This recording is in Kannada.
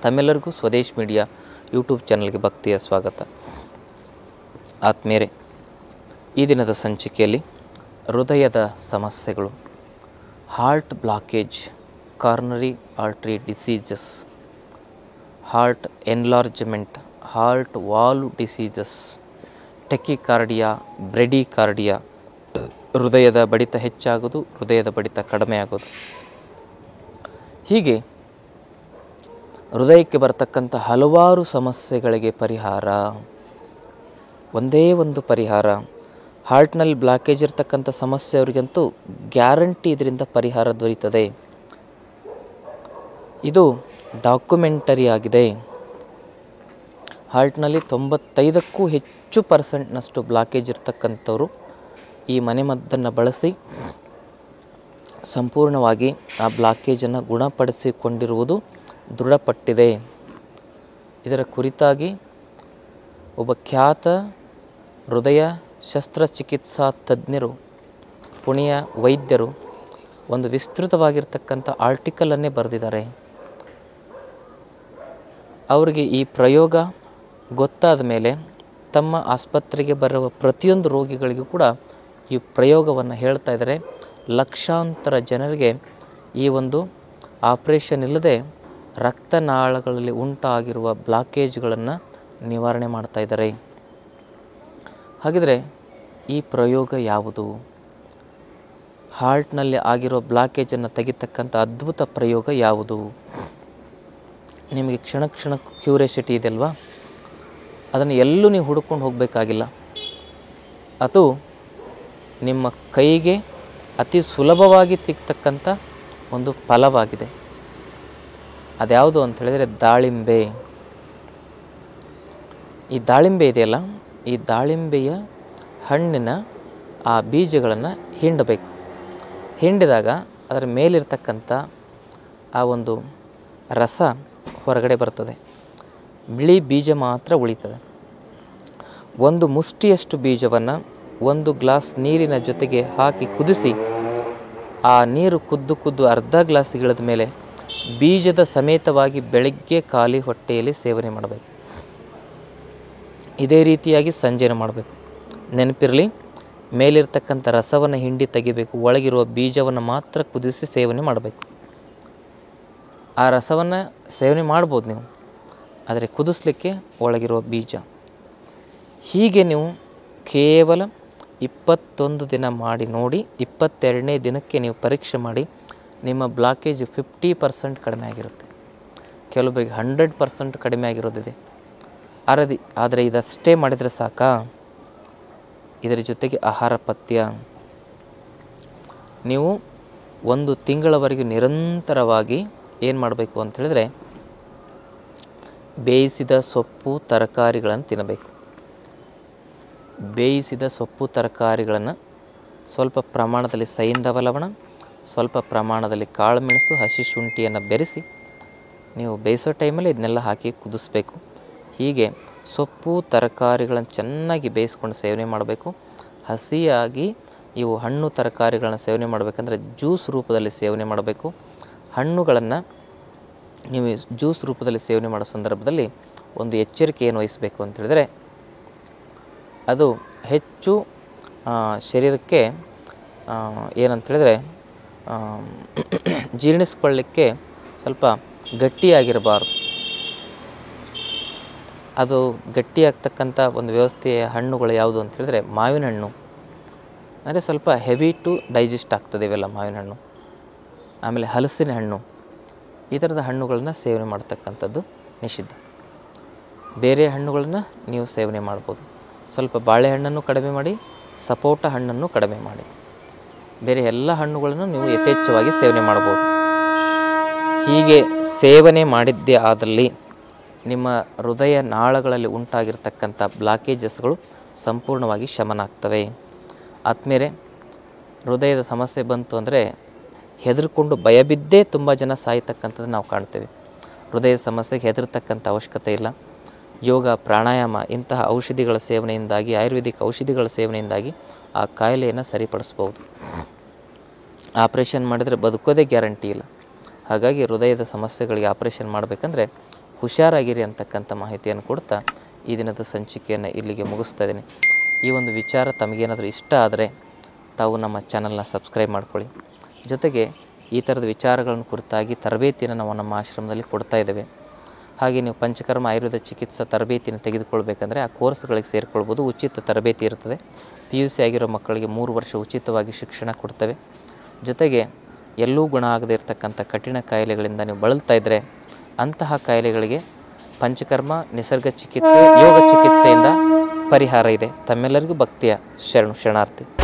ತಮ್ಮೆಲ್ಲರಿಗೂ ಸ್ವದೇಶ್ ಮೀಡಿಯಾ ಯೂಟ್ಯೂಬ್ ಚಾನಲ್ಗೆ ಭಕ್ತಿಯ ಸ್ವಾಗತ ಆತ್ಮೀಯರೇ ಈ ದಿನದ ಸಂಚಿಕೆಯಲ್ಲಿ ಹೃದಯದ ಸಮಸ್ಯೆಗಳು heart blockage coronary artery diseases heart enlargement heart valve diseases tachycardia bradycardia ಹೃದಯದ ಬಡಿತ ಹೆಚ್ಚಾಗೋದು ಹೃದಯದ ಬಡಿತ ಕಡಿಮೆ ಆಗೋದು ಹೀಗೆ ಹೃದಯಕ್ಕೆ ಬರತಕ್ಕಂಥ ಹಲವಾರು ಸಮಸ್ಯೆಗಳಿಗೆ ಪರಿಹಾರ ಒಂದೇ ಒಂದು ಪರಿಹಾರ ಹಾರ್ಟ್ನಲ್ಲಿ ಬ್ಲಾಕೇಜ್ ಇರ್ತಕ್ಕಂಥ ಸಮಸ್ಯೆ ಅವರಿಗಂತೂ ಗ್ಯಾರಂಟಿ ಇದರಿಂದ ಪರಿಹಾರ ದೊರೀತದೆ ಇದು ಡಾಕ್ಯುಮೆಂಟರಿ ಆಗಿದೆ ಹಾರ್ಟ್ನಲ್ಲಿ ತೊಂಬತ್ತೈದಕ್ಕೂ ಹೆಚ್ಚು ಪರ್ಸೆಂಟ್ನಷ್ಟು ಬ್ಲಾಕೇಜ್ ಇರ್ತಕ್ಕಂಥವ್ರು ಈ ಮನೆಮದ್ದನ್ನು ಬಳಸಿ ಸಂಪೂರ್ಣವಾಗಿ ಆ ಬ್ಲಾಕೇಜನ್ನು ಗುಣಪಡಿಸಿಕೊಂಡಿರುವುದು ದೃಢಪಟ್ಟಿದೆ ಇದರ ಕುರಿತಾಗಿ ಒಬ್ಬ ಖ್ಯಾತ ಹೃದಯ ಶಸ್ತ್ರಚಿಕಿತ್ಸಾ ತಜ್ಞರು ಪುಣೆಯ ವೈದ್ಯರು ಒಂದು ವಿಸ್ತೃತವಾಗಿರ್ತಕ್ಕಂಥ ಆರ್ಟಿಕಲನ್ನೇ ಬರೆದಿದ್ದಾರೆ ಅವರಿಗೆ ಈ ಪ್ರಯೋಗ ಗೊತ್ತಾದ ಮೇಲೆ ತಮ್ಮ ಆಸ್ಪತ್ರೆಗೆ ಬರುವ ಪ್ರತಿಯೊಂದು ರೋಗಿಗಳಿಗೂ ಕೂಡ ಈ ಪ್ರಯೋಗವನ್ನು ಹೇಳ್ತಾ ಇದ್ದಾರೆ ಲಕ್ಷಾಂತರ ಜನರಿಗೆ ಈ ಒಂದು ಆಪ್ರೇಷನ್ ಇಲ್ಲದೆ ರಕ್ತನಾಳಗಳಲ್ಲಿ ಉಂಟಾಗಿರುವ ಬ್ಲಾಕೇಜ್ಗಳನ್ನು ನಿವಾರಣೆ ಮಾಡ್ತಾ ಇದ್ದಾರೆ ಹಾಗಿದ್ರೆ ಈ ಪ್ರಯೋಗ ಯಾವುದು ಹಾರ್ಟ್ನಲ್ಲಿ ಆಗಿರೋ ಬ್ಲಾಕೇಜನ್ನು ತೆಗಿತಕ್ಕಂಥ ಅದ್ಭುತ ಪ್ರಯೋಗ ಯಾವುದು ನಿಮಗೆ ಕ್ಷಣ ಕ್ಷಣಕ್ಕೂ ಕ್ಯೂರಿಯಾಸಿಟಿ ಇದೆ ಅಲ್ವಾ ಅದನ್ನು ಎಲ್ಲೂ ನೀವು ಹುಡ್ಕೊಂಡು ಹೋಗಬೇಕಾಗಿಲ್ಲ ಅದು ನಿಮ್ಮ ಕೈಗೆ ಅತಿ ಸುಲಭವಾಗಿ ಸಿಗ್ತಕ್ಕಂಥ ಒಂದು ಫಲವಾಗಿದೆ ಅದ್ಯಾವುದು ಅಂತ ಹೇಳಿದರೆ ದಾಳಿಂಬೆ ಈ ದಾಳಿಂಬೆ ಇದೆಯಲ್ಲ ಈ ದಾಳಿಂಬೆಯ ಹಣ್ಣಿನ ಆ ಬೀಜಗಳನ್ನು ಹಿಂಡಬೇಕು ಹಿಂಡಿದಾಗ ಅದರ ಮೇಲಿರ್ತಕ್ಕಂಥ ಆ ಒಂದು ರಸ ಹೊರಗಡೆ ಬರ್ತದೆ ಬಿಳಿ ಬೀಜ ಮಾತ್ರ ಉಳಿತದೆ ಒಂದು ಮುಷ್ಟಿಯಷ್ಟು ಬೀಜವನ್ನು ಒಂದು ಗ್ಲಾಸ್ ನೀರಿನ ಜೊತೆಗೆ ಹಾಕಿ ಕುದಿಸಿ ಆ ನೀರು ಕುದ್ದು ಕುದ್ದು ಅರ್ಧ ಗ್ಲಾಸ್ ಇಳಿದ ಮೇಲೆ ಬೀಜದ ಸಮೇತವಾಗಿ ಬೆಳಗ್ಗೆ ಖಾಲಿ ಹೊಟ್ಟೆಯಲ್ಲಿ ಸೇವನೆ ಮಾಡಬೇಕು ಇದೇ ರೀತಿಯಾಗಿ ಸಂಜೆನೂ ಮಾಡಬೇಕು ನೆನಪಿರಲಿ ಮೇಲಿರ್ತಕ್ಕಂಥ ರಸವನ್ನು ಹಿಂಡಿ ತೆಗಿಬೇಕು ಒಳಗಿರುವ ಬೀಜವನ್ನು ಮಾತ್ರ ಕುದಿಸಿ ಸೇವನೆ ಮಾಡಬೇಕು ಆ ರಸವನ್ನು ಸೇವನೆ ಮಾಡ್ಬೋದು ನೀವು ಆದರೆ ಕುದಿಸ್ಲಿಕ್ಕೆ ಒಳಗಿರುವ ಬೀಜ ಹೀಗೆ ನೀವು ಕೇವಲ ಇಪ್ಪತ್ತೊಂದು ದಿನ ಮಾಡಿ ನೋಡಿ ಇಪ್ಪತ್ತೆರಡನೇ ದಿನಕ್ಕೆ ನೀವು ಪರೀಕ್ಷೆ ಮಾಡಿ ನಿಮ್ಮ ಬ್ಲಾಕೇಜ್ ಫಿಫ್ಟಿ ಪರ್ಸೆಂಟ್ ಕಡಿಮೆ ಆಗಿರುತ್ತೆ ಕೆಲವೊಬ್ಬರಿಗೆ ಹಂಡ್ರೆಡ್ ಪರ್ಸೆಂಟ್ ಕಡಿಮೆ ಆಗಿರೋದಿದೆ ಅರದಿ ಆದರೆ ಇದಷ್ಟೇ ಮಾಡಿದರೆ ಸಾಕಾ ಇದರ ಜೊತೆಗೆ ಆಹಾರ ಪಥ್ಯ ನೀವು ಒಂದು ತಿಂಗಳವರೆಗೆ ನಿರಂತರವಾಗಿ ಏನು ಮಾಡಬೇಕು ಅಂತ ಹೇಳಿದ್ರೆ ಬೇಯಿಸಿದ ಸೊಪ್ಪು ತರಕಾರಿಗಳನ್ನು ತಿನ್ನಬೇಕು ಬೇಯಿಸಿದ ಸೊಪ್ಪು ತರಕಾರಿಗಳನ್ನು ಸ್ವಲ್ಪ ಪ್ರಮಾಣದಲ್ಲಿ ಸೈಂಧವ ಲವಣ ಸ್ವಲ್ಪ ಪ್ರಮಾಣದಲ್ಲಿ ಕಾಳುಮೆಣಸು ಹಸಿ ಶುಂಠಿಯನ್ನು ಬೆರೆಸಿ ನೀವು ಬೇಯಿಸೋ ಟೈಮಲ್ಲಿ ಇದನ್ನೆಲ್ಲ ಹಾಕಿ ಕುದಿಸ್ಬೇಕು ಹೀಗೆ ಸೊಪ್ಪು ತರಕಾರಿಗಳನ್ನು ಚೆನ್ನಾಗಿ ಬೇಯಿಸ್ಕೊಂಡು ಸೇವನೆ ಮಾಡಬೇಕು ಹಸಿಯಾಗಿ ಇವು ಹಣ್ಣು ತರಕಾರಿಗಳನ್ನು ಸೇವನೆ ಮಾಡಬೇಕಂದ್ರೆ ಜ್ಯೂಸ್ ರೂಪದಲ್ಲಿ ಸೇವನೆ ಮಾಡಬೇಕು ಹಣ್ಣುಗಳನ್ನು ನೀವು ಜ್ಯೂಸ್ ರೂಪದಲ್ಲಿ ಸೇವನೆ ಮಾಡೋ ಸಂದರ್ಭದಲ್ಲಿ ಒಂದು ಎಚ್ಚರಿಕೆ ಏನು ವಹಿಸಬೇಕು ಅಂತ ಹೇಳಿದರೆ ಅದು ಹೆಚ್ಚು ಶರೀರಕ್ಕೆ ಏನಂತ ಹೇಳಿದರೆ ಜೀರ್ಣಿಸ್ಕೊಳ್ಳಿಕ್ಕೆ ಸ್ವಲ್ಪ ಗಟ್ಟಿಯಾಗಿರಬಾರ್ದು ಅದು ಗಟ್ಟಿಯಾಗ್ತಕ್ಕಂಥ ಒಂದು ವ್ಯವಸ್ಥೆಯ ಹಣ್ಣುಗಳು ಯಾವುದು ಅಂತ ಹೇಳಿದ್ರೆ ಮಾವಿನ ಹಣ್ಣು ಅಂದರೆ ಸ್ವಲ್ಪ ಹೆವಿ ಟು ಡೈಜೆಸ್ಟ್ ಆಗ್ತದೆ ಇವೆಲ್ಲ ಮಾವಿನ ಹಣ್ಣು ಆಮೇಲೆ ಹಲಸಿನ ಹಣ್ಣು ಈ ಥರದ ಹಣ್ಣುಗಳನ್ನ ಸೇವನೆ ಮಾಡ್ತಕ್ಕಂಥದ್ದು ನಿಷಿದ್ಧ ಬೇರೆ ಹಣ್ಣುಗಳನ್ನ ನೀವು ಸೇವನೆ ಮಾಡ್ಬೋದು ಸ್ವಲ್ಪ ಬಾಳೆಹಣ್ಣನ್ನು ಕಡಿಮೆ ಮಾಡಿ ಸಪೋಟ ಹಣ್ಣನ್ನು ಕಡಿಮೆ ಮಾಡಿ ಬೇರೆ ಎಲ್ಲ ಹಣ್ಣುಗಳನ್ನು ನೀವು ಯಥೇಚ್ಛವಾಗಿ ಸೇವನೆ ಮಾಡ್ಬೋದು ಹೀಗೆ ಸೇವನೆ ಮಾಡಿದ್ದೇ ಆದಲ್ಲಿ ನಿಮ್ಮ ಹೃದಯ ನಾಳಗಳಲ್ಲಿ ಉಂಟಾಗಿರ್ತಕ್ಕಂಥ ಬ್ಲಾಕೇಜಸ್ಗಳು ಸಂಪೂರ್ಣವಾಗಿ ಶಮನ ಆಗ್ತವೆ ಆದ್ಮೇಲೆ ಹೃದಯದ ಸಮಸ್ಯೆ ಬಂತು ಅಂದರೆ ಹೆದರ್ಕೊಂಡು ಭಯಬಿದ್ದೇ ತುಂಬ ಜನ ಸಾಯ್ತಕ್ಕಂಥದ್ದು ನಾವು ಕಾಣ್ತೇವೆ ಹೃದಯ ಸಮಸ್ಯೆಗೆ ಹೆದರ್ತಕ್ಕಂಥ ಅವಶ್ಯಕತೆ ಇಲ್ಲ ಯೋಗ ಪ್ರಾಣಾಯಾಮ ಇಂತಹ ಔಷಧಿಗಳ ಸೇವನೆಯಿಂದಾಗಿ ಆಯುರ್ವೇದಿಕ್ ಔಷಧಿಗಳ ಸೇವನೆಯಿಂದಾಗಿ ಆ ಕಾಯಿಲೆಯನ್ನು ಸರಿಪಡಿಸ್ಬೋದು ಆಪ್ರೇಷನ್ ಮಾಡಿದರೆ ಬದುಕೋದೇ ಗ್ಯಾರಂಟಿ ಇಲ್ಲ ಹಾಗಾಗಿ ಹೃದಯದ ಸಮಸ್ಯೆಗಳಿಗೆ ಆಪ್ರೇಷನ್ ಮಾಡಬೇಕಂದ್ರೆ ಹುಷಾರಾಗಿರಿ ಅಂತಕ್ಕಂಥ ಮಾಹಿತಿಯನ್ನು ಕೊಡ್ತಾ ಈ ದಿನದ ಸಂಚಿಕೆಯನ್ನು ಇಲ್ಲಿಗೆ ಮುಗಿಸ್ತಾ ಇದ್ದೀನಿ ಈ ಒಂದು ವಿಚಾರ ತಮಗೇನಾದರೂ ಇಷ್ಟ ಆದರೆ ತಾವು ನಮ್ಮ ಚಾನಲ್ನ ಸಬ್ಸ್ಕ್ರೈಬ್ ಮಾಡ್ಕೊಳ್ಳಿ ಜೊತೆಗೆ ಈ ಥರದ ವಿಚಾರಗಳನ್ನು ಕುರಿತಾಗಿ ತರಬೇತಿಯನ್ನು ನಾವು ನಮ್ಮ ಆಶ್ರಮದಲ್ಲಿ ಕೊಡ್ತಾ ಇದ್ದೇವೆ ಹಾಗೆ ನೀವು ಪಂಚಕರ್ಮ ಆಯುರ್ವೇದ ಚಿಕಿತ್ಸಾ ತರಬೇತಿಯನ್ನು ತೆಗೆದುಕೊಳ್ಬೇಕಂದ್ರೆ ಆ ಕೋರ್ಸ್ಗಳಿಗೆ ಸೇರಿಕೊಳ್ಬೋದು ಉಚಿತ ತರಬೇತಿ ಇರ್ತದೆ ಪಿ ಯು ಸಿ ಆಗಿರೋ ಮಕ್ಕಳಿಗೆ ಮೂರು ವರ್ಷ ಉಚಿತವಾಗಿ ಶಿಕ್ಷಣ ಕೊಡ್ತೇವೆ ಜೊತೆಗೆ ಎಲ್ಲೂ ಗುಣ ಆಗದೇ ಇರತಕ್ಕಂಥ ಕಠಿಣ ಕಾಯಿಲೆಗಳಿಂದ ನೀವು ಬಳಲ್ತಾ ಇದ್ದರೆ ಅಂತಹ ಕಾಯಿಲೆಗಳಿಗೆ ಪಂಚಕರ್ಮ ನಿಸರ್ಗ ಚಿಕಿತ್ಸೆ ಯೋಗ ಚಿಕಿತ್ಸೆಯಿಂದ ಪರಿಹಾರ ಇದೆ ತಮ್ಮೆಲ್ಲರಿಗೂ ಭಕ್ತಿಯ ಶರಣು ಶರಣಾರ್ಥಿ